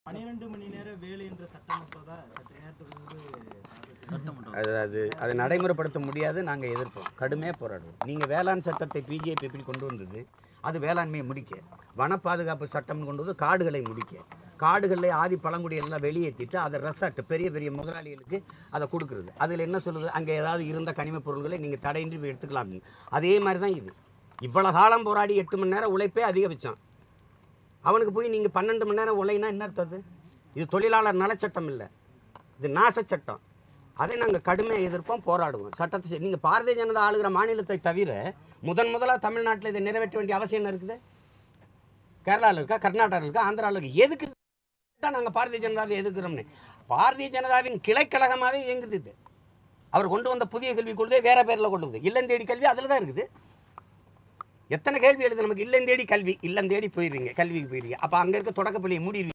பன்னிரெண்டு மணி நேர வேலை என்ற சட்ட மசோதா சற்று நேரத்துக்கு முன்பு சட்டமன்றம் அது அது அதை நடைமுறைப்படுத்த முடியாது நாங்கள் எதிர்ப்போம் கடுமையாக போராடுவோம் நீங்கள் வேளாண் சட்டத்தை பிஜேபி எப்படி கொண்டு வந்தது அது வேளாண்மையை முடிக்க வன பாதுகாப்பு சட்டம் கொண்டு வந்து காடுகளை முடிக்க காடுகளில் ஆதி பழங்குடியெல்லாம் வெளியேற்றிட்டு அதை ரெசார்ட் பெரிய பெரிய முதலாளிகளுக்கு அதை கொடுக்குறது அதில் என்ன சொல்லுது அங்கே ஏதாவது இருந்த கனிமப் பொருட்களை நீங்கள் தடையின்றி போய் எடுத்துக்கலாம் அப்படின்னு. அதே மாதிரி தான் இது இவ்வளோ காலம் போராடி எட்டு மணி நேரம் உழைப்பே அதிகபட்சம் அவனுக்கு போய் நீங்கள் பன்னெண்டு மணி நேரம் உழைனா என்ன அர்த்தம் அது இது தொழிலாளர் நலச்சட்டம் இல்லை இது நாச சட்டம் அதை நாங்கள் கடுமையாக எதிர்ப்போம் போராடுவோம் சட்டத்தை நீங்கள் பாரதிய ஜனதா ஆளுகிற மாநிலத்தை தவிர முதன் முதலாக தமிழ்நாட்டில் இதை நிறைவேற்ற வேண்டிய அவசியம் என்ன இருக்குது கேரளாவில் இருக்கா கர்நாடகாவில் இருக்கா ஆந்திராவில் இருக்கா எதுக்கு தான் நாங்கள் பாரதிய ஜனதாவை எதிர்க்கிறோம்னு பாரதிய ஜனதாவின் கிளைக்கழகமாகவே இயங்குது இது அவர் கொண்டு வந்த புதிய கல்விக் கொள்கை வேற பேரில் கொண்டு வந்து இல்லம் தேடி கல்வி அதில் தான் இருக்குது எத்தனை கேள்வி எழுது நமக்கு இல்லம் தேடி கல்வி இல்லம் தேடி போயிடுவீங்க கல்விக்கு போயிடுவீங்க அப்போ அங்கே இருக்க தொடக்கப்பள்ளியை மூடிடுவீங்க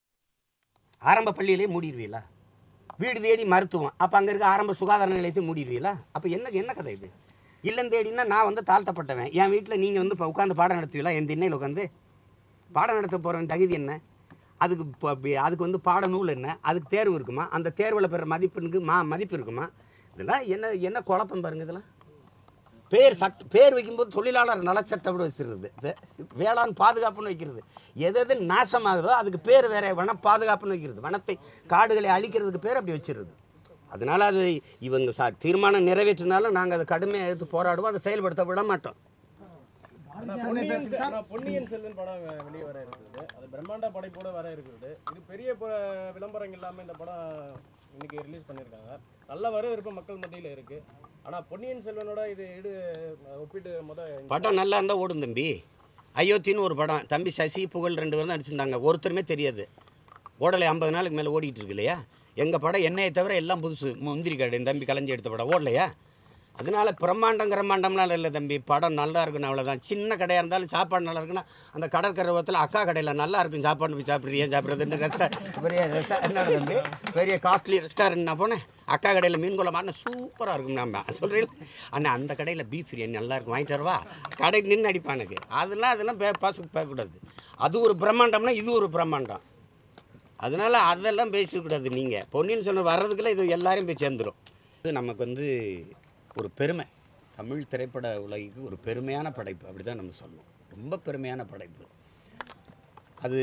ஆரம்ப பள்ளியிலே மூடிடுவீங்களா வீடு தேடி மருத்துவம் அப்போ அங்கே இருக்க ஆரம்ப சுகாதார நிலையத்தை மூடிடுவீங்களா அப்போ என்ன என்ன கதை இது இல்லம் தேடினா நான் வந்து தாழ்த்தப்பட்டவன் என் வீட்டில் நீங்கள் வந்து இப்போ உட்காந்து பாடம் நடத்துவீங்களா என் திண்ணையில் உட்காந்து பாடம் நடத்த போகிறவன் தகுதி என்ன அதுக்கு இப்போ பி- அதுக்கு வந்து பாட நூல் என்ன அதுக்கு தேர்வு இருக்குமா அந்த தேர்வில் பெற மதிப்பெண்ணுக்கு மா மதிப்பு இருக்குமா இதெல்லாம் என்ன என்ன குழப்பம் பாருங்க இதெல்லாம் பேர் சட் பேர் வைக்கும்போது தொழிலாளர் நலச்சட்டம் வச்சிருது இது வேளாண் பாதுகாப்புன்னு வைக்கிறது எது எது நாசமாகுதோ அதுக்கு பேர் வேற வன பாதுகாப்புன்னு வைக்கிறது வனத்தை காடுகளை அழிக்கிறதுக்கு பேர் அப்படி வச்சிருது அதனால அது இவங்க சா தீர்மானம் நிறைவேற்றினாலும் நாங்கள் அதை கடுமையாக எடுத்து போராடுவோம் அதை செயல்படுத்த விட மாட்டோம் ஆனா பொன்னியின் செ- ஆனா பொன்னியின் செல்வன் படம் வெ- வெளியே வர இருக்குது அது பிரம்மாண்ட படைப்போட வர இருக்குது இது பெரிய ப- விளம்பரம் இல்லாம இந்த படம் இன்னைக்கு ரிலீஸ் பண்ணியிருக்காங்க நல்ல வரவேற்பு மக்கள் மத்தியில இருக்கு ஆனா பொன்னியின் செல்வனோட இது இடு ஒப்பிட்டு முத இந்த படம் நல்லா இருந்தால் ஓடும் தம்பி அயோத்தின்னு ஒரு படம் தம்பி சசி புகழ் ரெண்டு பேரும் தான் நடிச்சிருந்தாங்க ஒருத்தருமே தெரியாது ஓடலை ஐம்பது நாளுக்கு மேலே ஓடிட்டு இருக்கு இல்லையா எங்கள் படம் என்னையை தவிர எல்லாம் புதுசு முந்திரி காடு என் தம்பி கலைஞ்சி எடுத்த படம் ஓடலையா அதனால பிரம்மாண்டம் கிரம்மாண்டம்லாம் இல்லை தம்பி படம் நல்லா இருக்கணும் அவ்வளோதான் சின்ன கடையாக இருந்தாலும் சாப்பாடு நல்லா இருக்குன்னா அந்த கடற்கரை அக்கா கடையில் நல்லா இருக்கும் சாப்பாடு போய் சாப்பிட்றியா சாப்பிட்றதுன்னு ரெஸ்டா பெரிய ரெஸ்டா என்ன தம்பி பெரிய காஸ்ட்லி ரெஸ்டாரண்ட் நான் போனேன் அக்கா கடையில் மீன் குழம்பு சூப்பராக இருக்கும் நம்ம சொல்கிறீங்க அண்ணா அந்த கடையில் பீஃப் பிரியாணி நல்லா இருக்கும் வாங்கிட்டு வரவா கடை நின்று அடிப்பானுக்கு அதெல்லாம் அதெல்லாம் பே பாசு பேசக்கூடாது அது ஒரு பிரம்மாண்டம்னா இது ஒரு பிரம்மாண்டம் அதனால் அதெல்லாம் பேசக்கூடாது நீங்கள் பொன்னியின் செல்வன் வர்றதுக்குள்ள இது எல்லாரையும் போய் சேர்ந்துடும் இது நமக்கு வந்து ஒரு பெருமை தமிழ் திரைப்பட உலகிற்கு ஒரு பெருமையான படைப்பு அப்படி தான் நம்ம சொல்லணும் ரொம்ப பெருமையான படைப்பு அது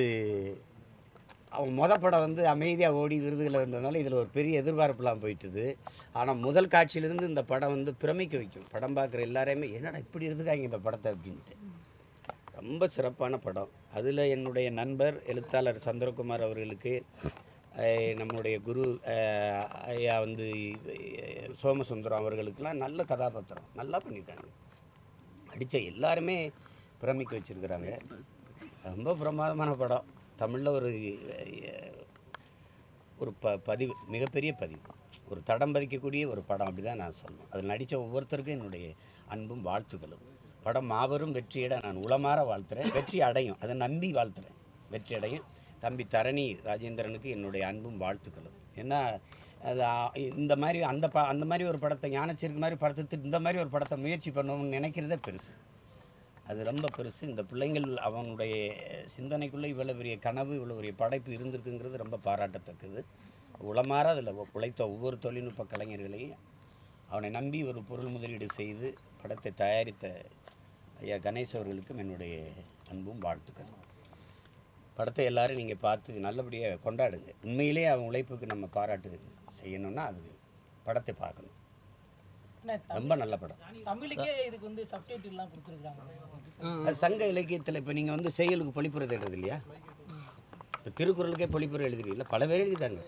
அவன் மொத படம் வந்து அமைதியாக ஓடி விருதுகளை இருந்ததுனால இதில் ஒரு பெரிய எதிர்பார்ப்புலாம் போயிட்டுது ஆனால் முதல் காட்சியிலேருந்து இந்த படம் வந்து பிரமிக்க வைக்கும் படம் பார்க்குற எல்லாரையுமே என்னடா இப்படி இருந்துக்காங்க இந்த படத்தை அப்படின்ட்டு ரொம்ப சிறப்பான படம் அதில் என்னுடைய நண்பர் எழுத்தாளர் சந்திரகுமார் அவர்களுக்கு அஹ், நம்முடைய குரு அஹ், ஐயா வந்து அஹ், சோமசுந்தரம் அவர்களுக்கெல்லாம் நல்ல கதாபாத்திரம் நல்லா பண்ணியிருக்காங்க அடித்த எல்லாருமே பிரமிக்க வச்சுருக்கிறாங்க ரொம்ப பிரமாதமான படம் தமிழில் ஒரு அஹ், ஒரு ப பதிவு மிகப்பெரிய பதிவு ஒரு தடம் பதிக்கக்கூடிய ஒரு படம் அப்படி தான் நான் சொல்லணும் அதில் நடித்த ஒவ்வொருத்தருக்கும் என்னுடைய அன்பும் வாழ்த்துக்களும் படம் மாபெரும் வெற்றியிட நான் உளமாற வாழ்த்துறேன் வெற்றி அடையும் அதை நம்பி வாழ்த்துறேன் வெற்றி அடையும் தம்பி தரணி ராஜேந்திரனுக்கு என்னுடைய அன்பும் வாழ்த்துக்களும் ஏன்னா அது ஆ- இந்த மாதிரி அந்த ப அந்த மாதிரி ஒரு படத்தை ஞானச்சிற்கு மாதிரி படத்தை இந்த மாதிரி ஒரு படத்தை முயற்சி பண்ணணும்னு நினைக்கிறதே பெருசு அது ரொம்ப பெருசு இந்த பிள்ளைங்கள் அவனுடைய சிந்தனைக்குள்ளே இவ்வளோ பெரிய கனவு இவ்வளோ பெரிய படைப்பு இருந்திருக்குங்கிறது ரொம்ப பாராட்டத்தக்கது உளமாற அதில் உழைத்த ஒவ்வொரு தொழில்நுட்ப கலைஞர்களையும் அவனை நம்பி ஒரு பொருள் முதலீடு செய்து படத்தை தயாரித்த ஐயா கணேஷ் அவர்களுக்கும் என்னுடைய அன்பும் வாழ்த்துக்கள் படத்தை எல்லாரும் நீங்கள் பார்த்து நல்லபடியாக கொண்டாடுங்க உண்மையிலேயே அவன் உழைப்புக்கு நம்ம பாராட்டு செய்யணும்னா அது படத்தை பார்க்கணும் ரொம்ப நல்ல படம் தமிழுக்கே இதுக்கு வந்து சப்டைட்டில்லாம் கொடுத்துருக்காங்க அது சங்க இலக்கியத்தில் இப்போ நீங்கள் வந்து செயலுக்கு பொழிப்புரை தேடுறது இல்லையா இப்போ திருக்குறளுக்கே பொழிப்புரை எழுதுறீங்களா பல பேர் எழுதிட்டாங்க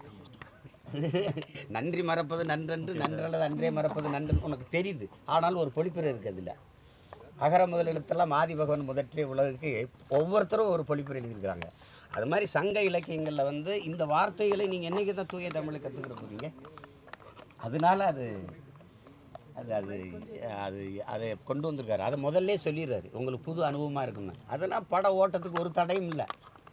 நன்றி மறப்பது நன்றன்று நன்றல்லது அன்றே மறப்பது நன்று உனக்கு தெரியுது ஆனாலும் ஒரு பொழிப்புரை இருக்குது அதில் அகர முதல் எழுத்தெல்லாம் ஆதி பகவன் முதற்றிய உலகுக்கு ஒவ்வொருத்தரும் ஒரு பொழிப்புரை எழுதியிருக்கிறாங்க அது மாதிரி சங்க இலக்கியங்களில் வந்து இந்த வார்த்தைகளை நீங்கள் என்னைக்கு தான் தூய தமிழை கற்றுக்கிற போகிறீங்க அதனால அது அது அது அது அதை கொண்டு வந்திருக்காரு அதை முதல்ல சொல்லிடுறாரு உங்களுக்கு புது அனுபவமாக இருக்குன்னு அதெல்லாம் பட ஓட்டத்துக்கு ஒரு தடையும் இல்லை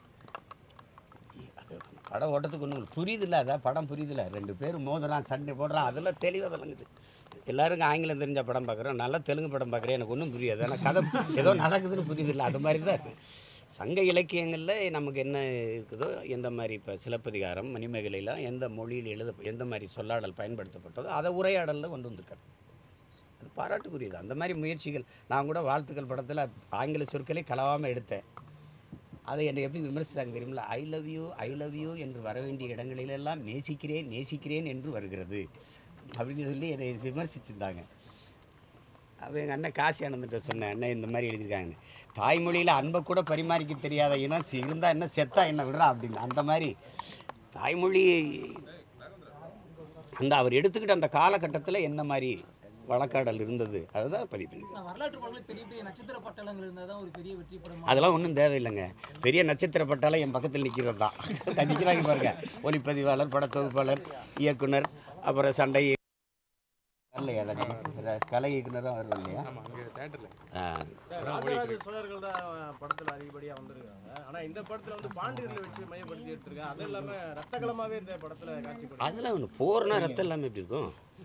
அது படம் ஓட்டத்துக்கு ஒன்றும் புரியுதில்ல அதான் படம் புரியுதில்ல ரெண்டு பேரும் மோதுறான் சண்டை போடுறான் அதெல்லாம் தெளிவாக விளங்குது எல்லாருக்கும் ஆங்கிலம் தெரிஞ்ச படம் பார்க்குறோம் நல்லா தெலுங்கு படம் பார்க்குறேன் எனக்கு ஒன்றும் புரியாது ஆனால் கதை ஏதோ நடக்குதுன்னு புரியுதில்ல அது மாதிரி தான் அது சங்க இலக்கியங்களில் நமக்கு என்ன இருக்குதோ எந்த மாதிரி இப்போ சிலப்பதிகாரம் மணிமேகலையெல்லாம் எந்த மொழியில் எழுத எந்த மாதிரி சொல்லாடல் பயன்படுத்தப்பட்டதோ அதை உரையாடலில் கொண்டு வந்திருக்காரு அது பாராட்டுக்குரியது அந்த மாதிரி முயற்சிகள் நான் கூட வாழ்த்துக்கள் படத்தில் ஆங்கில சொற்களை கலவாமல் எடுத்தேன் அதை என்னை எப்படி விமர்சித்தாங்க தெரியுமில்ல I love you I love you என்று வர வேண்டிய இடங்களிலெல்லாம் நேசிக்கிறேன் நேசிக்கிறேன் என்று வருகிறது அப்படின்னு சொல்லி என்னை விமர்சிச்சிருந்தாங்க அப்போ எங்கள் அண்ணன் காசி ஆனந்திட்ட சொன்னேன் அண்ணன் இந்த மாதிரி எழுதியிருக்காங்க தாய்மொழியில் அன்பை கூட பரிமாறிக்க தெரியாத இனம் இருந்தால் என்ன செத்தா என்ன விடுறா அப்படின்னு அந்த மாதிரி தாய்மொழி அந்த அவர் எடுத்துக்கிட்ட அந்த காலகட்டத்தில் என்ன மாதிரி வழக்காடல் இருந்தது அதுதான் பதிவு பண்ணிருக்காரு. ஆனா வரலாற்று படங்கள் பெரிய பெரிய நட்சத்திர பட்டலங்கள் இருந்தால் தான் ஒரு பெரிய வெற்றி படம் அதெல்லாம் ஒன்றும் தேவையில்லைங்க பெரிய நட்சத்திர பட்டாலும் என் பக்கத்தில் நிற்கிறது தான் நிற்கிறாங்க பாருங்க ஒளிப்பதிவாளர் படத்தொகுப்பாளர் இயக்குனர் அப்புறம் சண்டை வரலையா அதெல்லாம்? கலை இயக்குனரும் அவர் இல்லையா ஆ ராஜராஜ சோழர்கள் தான் படத்துல அதிகப்படியா வந்திருக்காங்க ஆனா இந்த படத்துல வந்து பாண்டியர்களை வச்சு மையப்படுத்தி எடுத்திருக்காங்க அது இல்லாம ரத்தகலமாவே இந்த படத்துல காட்சி அதெல்லாம் ஒன்று போர்னா ரத்தம் இல்லாமல் எப்படி இருக்கும்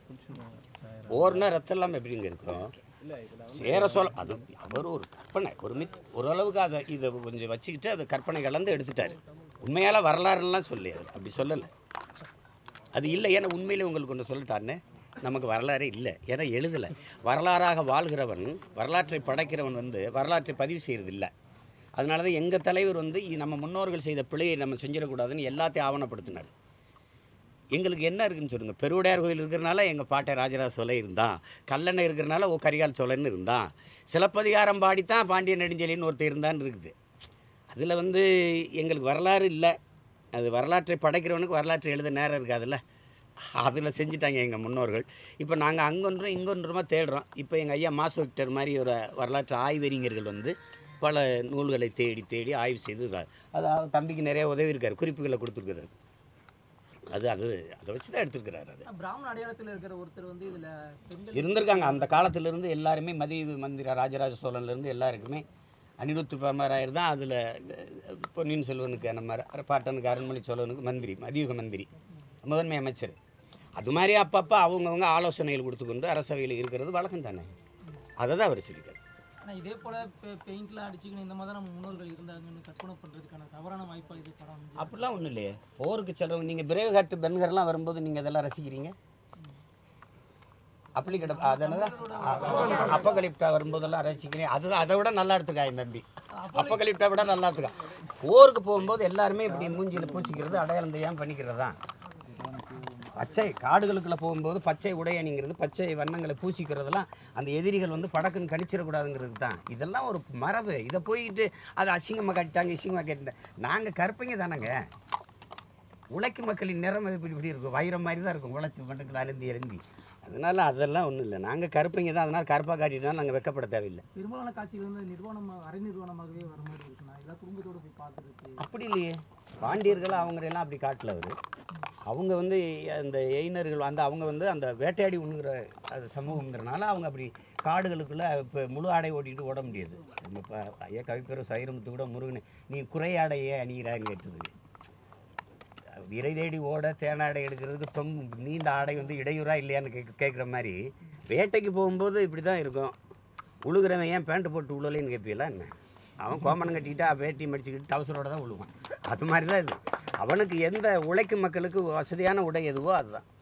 போர்னா ரத்தம் இல்லாமல் எப்படிங்க இருக்கும் இல்ல இதுல சேர சோழ அது அவர் ஒரு கற்பனை ஒரு மித் ஓரளவுக்கு அதை இதை கொஞ்சம் வச்சுக்கிட்டு அதை கற்பனை கலந்து எடுத்துட்டாரு உண்மையால வரலாறுலாம் சொல்லி அவர் அப்படி சொல்லலை அது இல்லை ஏன்னா உண்மையிலே உங்களுக்கு ஒன்று சொல்லட்டான்னு நமக்கு வரலாறே இல்லை ஏன்னா எழுதலை வரலாறாக வாழ்கிறவன் வரலாற்றை படைக்கிறவன் வந்து வரலாற்றை பதிவு செய்கிறது இல்லை அதனால தான் எங்கள் தலைவர் வந்து இ- நம்ம முன்னோர்கள் செய்த பிழையை நம்ம செஞ்சிடக்கூடாதுன்னு எல்லாத்தையும் ஆவணப்படுத்தினார் எங்களுக்கு என்ன இருக்குன்னு சொல்லுங்கள் பெருவுடையார் கோயில் இருக்கிறனால எங்கள் பாட்டை ராஜராஜ சோலை இருந்தான் கல்லணை இருக்கிறனால ஓ கரிகால் சோழன் இருந்தான் சிலப்பதிகாரம் பாடித்தான் பாண்டிய நெடுஞ்செலின்னு ஒருத்தர் இருந்தான்னு இருக்குது அதில் வந்து எங்களுக்கு வரலாறு இல்லை அது வரலாற்றை படைக்கிறவனுக்கு வரலாற்றை எழுத நேரம் இருக்காதுல்ல அதில் செஞ்சுட்டாங்க எங்கள் முன்னோர்கள் இப்போ நாங்கள் அங்கொன்றும் இங்கொன்றுமா தேடுறோம் இப்போ எங்கள் ஐயா மாசு விக்டர் மாதிரி ஒரு வரலாற்று ஆய்வறிஞர்கள் வந்து பல நூல்களை தேடி தேடி ஆய்வு செய்து இருக்காரு. அது அவர் தம்பிக்கு நிறைய உதவி இருக்கார் குறிப்புகளை கொடுத்துருக்காரு அது அது அதை வச்சு தான் எடுத்துருக்கிறாரு அது பிராமண அடையாளத்தில் இருக்கிற ஒருத்தர் வந்து இதுல பெண்கள் இருந்திருக்காங்க அந்த காலத்திலிருந்து எல்லாருமே மதிய மந்திர ராஜராஜ சோழன்லேருந்து எல்லாருக்குமே அனிருத்து பமராயர் தான் அதில் பொன்னியின் செல்வனுக்கு நம்ம ர- பாட்டனுக்கு அருண்மொழி சோழனுக்கு மந்திரி மதியுக மந்திரி முதன்மை அமைச்சர் அது மாதிரி அப்பப்போ அவங்கவுங்க ஆலோசனைகள் கொடுத்துக்கொண்டு அரசவையில் இருக்கிறது வழக்கம் தானே அதை தான் அவர் சொல்லியிருக்காரு ஆனா இதே போல பெயிண்ட்லாம் அடிச்சுக்கணும் இந்த மாதிரி தான் நம்ம முன்னோர்கள் இருந்தாங்கன்னு கற்பனை பண்றதுக்கான தவறான வாய்ப்பா இது படம் அமைஞ்சு அப்படிலாம் ஒன்றும் இல்லையே போருக்கு செல்றவங்க நீங்கள் பிரேவ் ஹார்ட் பென்கர்லாம் வரும்போது நீங்கள் இதெல்லாம் ரசிக்கிறீங்க அப்படி கிட அதனால அப்பகலிப்டா வரும்போதெல்லாம் ரசிக்கிறீங்க அது அதை விட நல்லா எடுத்துக்கா என் தம்பி அப்பகலிப்டா விட நல்லா எடுத்துக்கா போருக்கு போகும்போது எல்லாருமே இப்படி மூஞ்சியில் பூச்சிக்கிறது அடையாளம் தெரியாமல் பண்ணிக்கிறது தான் பச்சை காடுகளுக்குள்ள போகும்போது பச்சை உடை அணிங்கிறது பச்சை வண்ணங்களை பூசிக்கிறதெல்லாம் அந்த எதிரிகள் வந்து படக்குன்னு கணிச்சிடக்கூடாதுங்கிறது தான் இதெல்லாம் ஒரு மரபு இதை போய்கிட்டு அதை அசிங்கமாக கட்டிட்டாங்க இசிங்கமாக கட்டிட்டாங்க நாங்கள் கற்பைங்க தானேங்க உழைக்கும் மக்களின் நிறம் இப்படி இப்படி இருக்கும் வைரம் மாதிரி தான் இருக்கும் உழைச்சி மட்டும் அழுந்தி எழுந்தி அதனால அதெல்லாம் ஒன்றும் இல்லை நாங்கள் கருப்பைங்க தான் அதனால் கருப்பாக காட்டிட்டா நாங்கள் வெக்கப்பட தேவையில்லை பெரும்பாலான காட்சிகள் வந்து நிர்வாணம் அரை நிர்வாணமாகவே வர மாதிரி இருக்குண்ணா இதெல்லாம் குடும்பத்தோட போய் பார்த்துருக்கு அப்படி இல்லையே பாண்டியர்கள் அவங்களெல்லாம் அப்படி காட்டல அவர் அவங்க வந்து அந்த எயினர்கள் அந்த அவங்க வந்து அந்த வேட்டையாடி உண்ணுகிற அது சமூகங்கிறனால அவங்க அப்படி காடுகளுக்குள்ளே இப்போ முழு ஆடை ஓட்டிகிட்டு ஓட முடியாது நம்ம இப்போ ஐயா கவிப்பெரும் சைரமுத்து கூட முருகன் நீ குறையாடையே அணிகிறான்னு கேட்டதுக்கு இறை தேடி ஓட தேனாடை எடுக்கிறதுக்கு தொங் நீண்ட ஆடை வந்து இடையூறா இல்லையான்னு கேட்க கேட்குற மாதிரி வேட்டைக்கு போகும்போது இப்படி தான் இருக்கும் உழுகிறவன் ஏன் பேண்ட் போட்டு உழலைன்னு கேட்பீங்களா என்ன அவன் கோமனம் கட்டிக்கிட்டா வேட்டி மடிச்சுக்கிட்டு டவுசரோட தான் உழுவான் அது மாதிரி தான் இது அவனுக்கு எந்த உழைக்கும் மக்களுக்கு வசதியான உடை எதுவோ அதுதான்